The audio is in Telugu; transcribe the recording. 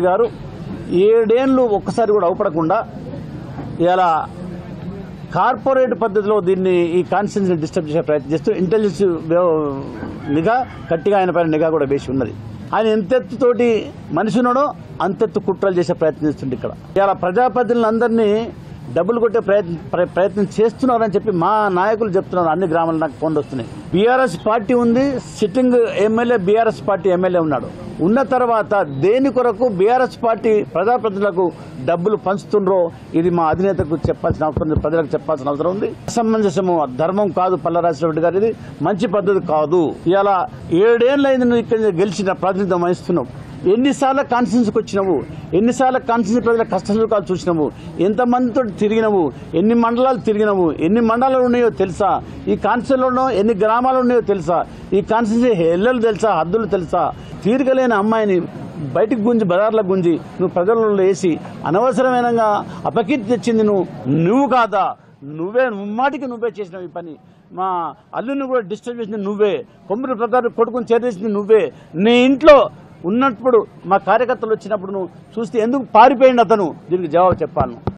గారు ఏడేళ్ళు ఒక్కసారి కూడా అవపడకుండా ఇలా కార్పొరేట్ పద్ధతిలో దీన్ని ఈ కాన్స్టిట్యూన్సీని డిస్టర్బ్ చేసే ప్రయత్నం చేస్తూ ఇంటెలిజెన్స్ వ్యవ- నిఘా గట్టిగా ఆయన పైన నిఘా కూడా వేసి ఉన్నది ఆయన ఎంతెత్తుతోటి మనిషి ఉన్నాడో అంతెత్తు కుట్రలు చేసే ప్రయత్నం చేస్తుంది ఇక్కడ ఇలా ప్రజాప్రతినిధులందరినీ డబ్బులు కొట్టే ప్రయత్నం ప్ర- ప్రయత్నం చేస్తున్నారని చెప్పి మా నాయకులు చెప్తున్నారు అన్ని గ్రామాలు నాకు ఫోన్లు వస్తున్నాయి బీఆర్ఎస్ పార్టీ ఉంది sitting MLA BRS party MLA ఉన్నాడు ఉన్న తర్వాత దేని కొరకు బీఆర్ఎస్ పార్టీ ప్రజాప్రతినిధులకు డబ్బులు పంచుతుండ్రో ఇది మా అధినేతకు చెప్పాల్సిన అవసరం ఉంది ప్రజలకు చెప్పాల్సిన అవసరం ఉంది అసమంజసము ధర్మం కాదు పల్లరాజరెడ్డి గారు ఇది మంచి పద్ధతి కాదు ఇలా ఏడేళ్ళైంది నువ్వు ఇక్కడ గెలిచిన ప్రాతినిధ్యం వహిస్తున్నావు ఎన్నిసార్లు కాన్స్టిట్యూన్సీకి వచ్చినావు ఎన్నిసార్లు కాన్స్టిట్యూన్సీ ప్రజల కష్ట సుఖాలు చూసినావు ఎంతమందితో తిరిగినావు ఎన్ని మండలాలు తిరిగినావు ఎన్ని మండలాలు ఉన్నాయో తెలుసా ఈ కాన్స్టిట్యూన్సీలో ఎన్ని గ్రామాలు ఉన్నాయో తెలుసా ఈ కాన్స్టిట్యూన్సీ ఎల్లలు తెలుసా హద్దులు తెలుసా తీరికలేని అమ్మాయిని బయటికి గుంజి బజార్లకు గుంజి నువ్వు ప్రజలలో వేసి అనవసరమైన అపకీర్తి తెచ్చింది నువ్వు నువ్వు కాదా నువ్వే ముమ్మాటికి నువ్వే చేసినావు ఈ పని మా అల్లుని కూడా డిస్టర్బ్ చేసింది నువ్వే కొమ్మరి ప్రకారం కొడుకుని చేరేసింది నువ్వే నీ ఇంట్లో ఉన్నప్పుడు మా కార్యకర్తలు వచ్చినప్పుడు నువ్వు చూస్తే ఎందుకు పారిపోయింది అతను దీనికి జవాబు చెప్పాలను